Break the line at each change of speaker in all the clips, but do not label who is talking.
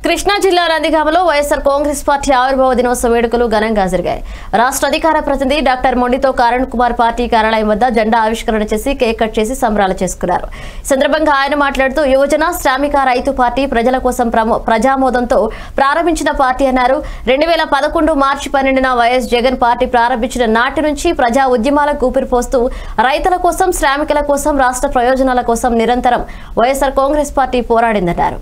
కృష్ణా జిల్లా నందిగామలో వైఎస్ఆర్ కాంగ్రెస్ పార్టీ ఆవిర్భావ దినోత్సవ వేడుకలు ఘనంగా జరిగాయి రాష్ట్ర అధికార ప్రతినిధి డాక్టర్ మొండితో కరణ్ కుమార్ పార్టీ కార్యాలయం వద్ద జెండా ఆవిష్కరణ చేసి కేక్ కట్ చేసి సంబరాలు చేసుకున్నారు ఈ సందర్భంగా ఆయన మాట్లాడుతూ యువజన శ్రామిక రైతు పార్టీ ప్రజల కోసం ప్రమో- ప్రజామోదంతో ప్రారంభించిన పార్టీ అన్నారు రెండు వేల పదకొండు మార్చి పన్నెండున వైఎస్ జగన్ పార్టీ ప్రారంభించిన నాటి నుంచి ప్రజా ఉద్యమాలకు ఊపిరిపోస్తూ రైతుల కోసం శ్రామికుల కోసం రాష్ట్ర ప్రయోజనాల కోసం నిరంతరం వైఎస్ఆర్ కాంగ్రెస్ పార్టీ పోరాడిందన్నారు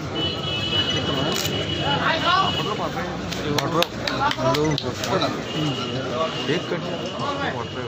एक कट वाटर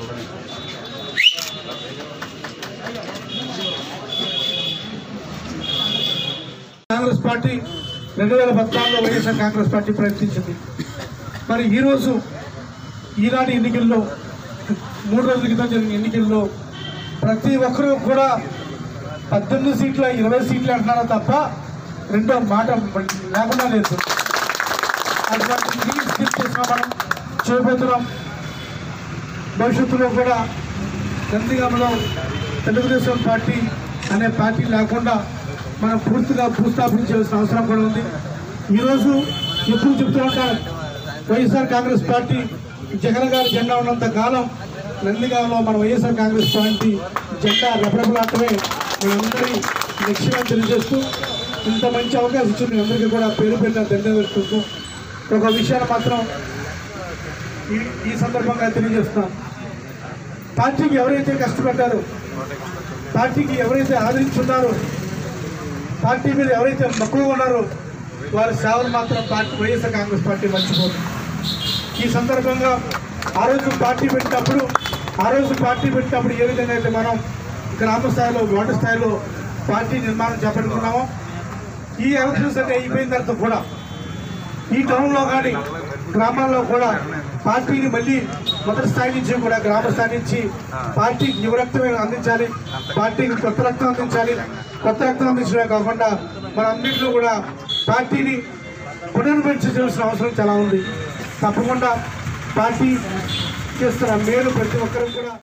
కాంగ్రెస్ పార్టీ రెండు వేల పద్నాలుగులో వైఎస్ఆర్ కాంగ్రెస్ పార్టీ ప్రయత్నించింది మరి ఈరోజు ఈనాటి ఎన్నికల్లో మూడు రోజుల క్రితం జరిగిన ఎన్నికల్లో ప్రతి ఒక్కరూ కూడా పద్దెనిమిది సీట్ల ఇరవై సీట్లు అంటున్నారో తప్ప రెండో మాట లేకుండా లేదు అటువంటి లీడ్ స్కిప్ చేసినా మనం చేయబోతున్నాం భవిష్యత్తులో కూడా నందిగామలో తెలుగుదేశం పార్టీ అనే పార్టీ లేకుండా మనం పూర్తిగా భూస్థాపన చేయాల్సిన అవసరం కూడా ఉంది ఈరోజు ఎప్పుడు చెప్తూ ఉంటారు వైఎస్ఆర్ కాంగ్రెస్ పార్టీ జగన్ గారి జెండా ఉన్నంత కాలం నందిగామలో మన వైఎస్ఆర్ కాంగ్రెస్ పార్టీ జెండా రెపరెపలాటమే మనందరి లక్ష్యంగా తెలియజేస్తూ ఇంత మంచి అవకాశం ఇచ్చిన మీ అందరికీ కూడా పేరు పెట్టిన ధన్యవాదాలు ఒక విషయాన్ని మాత్రం ఈ ఈ సందర్భంగా తెలియజేస్తున్నాం పార్టీకి ఎవరైతే కష్టపడ్డారో పార్టీకి ఎవరైతే ఆదరించున్నారో పార్టీ మీద ఎవరైతే మక్కువ ఉన్నారో వారి సేవలు మాత్రం పార్టీ వైఎస్ఆర్ కాంగ్రెస్ పార్టీ మర్చిపోదు ఈ సందర్భంగా ఆ రోజు పార్టీ పెట్టినప్పుడు ఆ రోజు పార్టీ పెట్టినప్పుడు ఏ విధంగా అయితే మనం గ్రామ స్థాయిలో వార్డు స్థాయిలో పార్టీ నిర్మాణం చేపట్టుకున్నామో ఈ ఎలక్షన్స్ అంటే అయిపోయిన తర్వాత కూడా ఈ టౌన్లో కానీ గ్రామాల్లో కూడా పార్టీని మళ్ళీ మొదటి స్థాయి నుంచి కూడా గ్రామ స్థాయి నుంచి పార్టీకి యువ రక్తమే అందించాలి పార్టీకి కొత్త రక్తం అందించాలి కొత్త రక్తం అందించడమే కాకుండా మన అన్నింటిలో కూడా పార్టీని పునర్వించాల్సిన అవసరం చాలా ఉంది తప్పకుండా పార్టీ చేస్తున్న మేలు ప్రతి ఒక్కరు కూడా